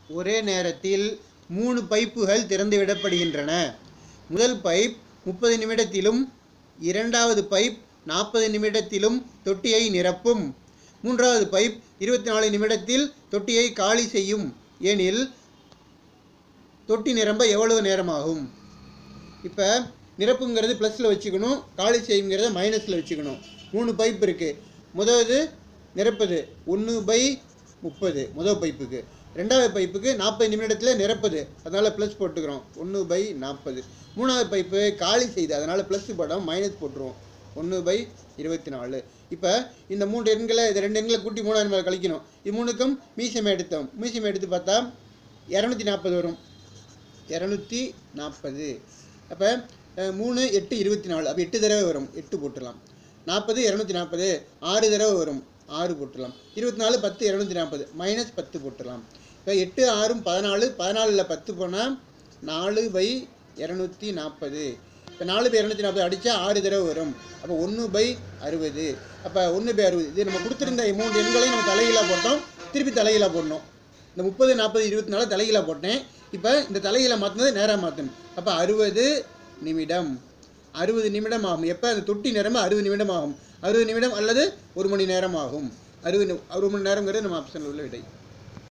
ஒரே நேரத்தில் மூணு பைப்புகள் திறந்து விடப்படுகின்றன முதல் பைப் முப்பது நிமிடத்திலும் இரண்டாவது பைப் நாற்பது நிமிடத்திலும் தொட்டியை நிரப்பும் மூன்றாவது பைப் இருபத்தி நாலு நிமிடத்தில் தொட்டியை காலி செய்யும் எனில் தொட்டி நிரம்ப எவ்வளவு நேரமாகும் இப்போ நிரப்புங்கிறது ப்ளஸில் வச்சுக்கணும் காலி செய்யுங்கிறத மைனஸில் வச்சுக்கணும் மூணு பைப் இருக்குது முதவது நிரப்புது ஒன்று பை முப்பது முதல் பைப்புக்கு ரெண்டாவது பைப்புக்கு நாற்பது நிமிடத்தில் நிரப்புது அதனால் ப்ளஸ் போட்டுக்கிறோம் ஒன்று பை நாற்பது மூணாவது பைப்பு காலி செய்யுது அதனால் ப்ளஸ் படம் மைனஸ் போட்டுருவோம் ஒன்று பை இருபத்தி நாலு இப்போ இந்த மூன்று எண்களை இந்த ரெண்டு எண்களை கூட்டி மூணாவது மேலே கழிக்கணும் இது மூணுக்கும் மீசியம் எடுத்தோம் மீசியம் எடுத்து பார்த்தா இரநூத்தி நாற்பது வரும் இரநூத்தி நாற்பது அப்போ மூணு எட்டு இருபத்தி நாலு அப்போ எட்டு தடவை வரும் எட்டு போட்டுடலாம் நாற்பது இரநூத்தி நாற்பது ஆறு தடவை வரும் ஆறு போட்டுடலாம் இருபத்தி நாலு பத்து இரநூத்தி நாற்பது மைனஸ் பத்து போட்டுடலாம் இப்போ எட்டு ஆறும் பதினாலு பதினாலில் பத்து போனால் நாலு பை இரநூத்தி நாற்பது இப்போ நாலு பை இரநூத்தி நாற்பது அடித்தா ஆறு தடவை வரும் அப்போ ஒன்று பை அறுபது அப்போ ஒன்று பை அறுபது இது நம்ம கொடுத்துருந்த மூன்று எண்களையும் நம்ம தலைகீழாக போட்டோம் திருப்பி தலைகீழாக போடணும் இந்த முப்பது நாற்பது இருபத்தி நாலு தலைகீழாக போட்டேன் இப்போ இந்த தலைகீழ மாற்றினது நேராக மாற்றணும் அப்போ அறுபது நிமிடம் அறுபது நிமிடம் ஆகும் எப்போ அந்த தொட்டி நிரம்ப அறுபது நிமிடம் ஆகும் அறுபது நிமிடம் அல்லது ஒரு மணி நேரம் ஆகும் அறுபது நி- ஒரு மணி நேரங்கிறது நம்ம ஆப்ஷனில் உள்ள விடை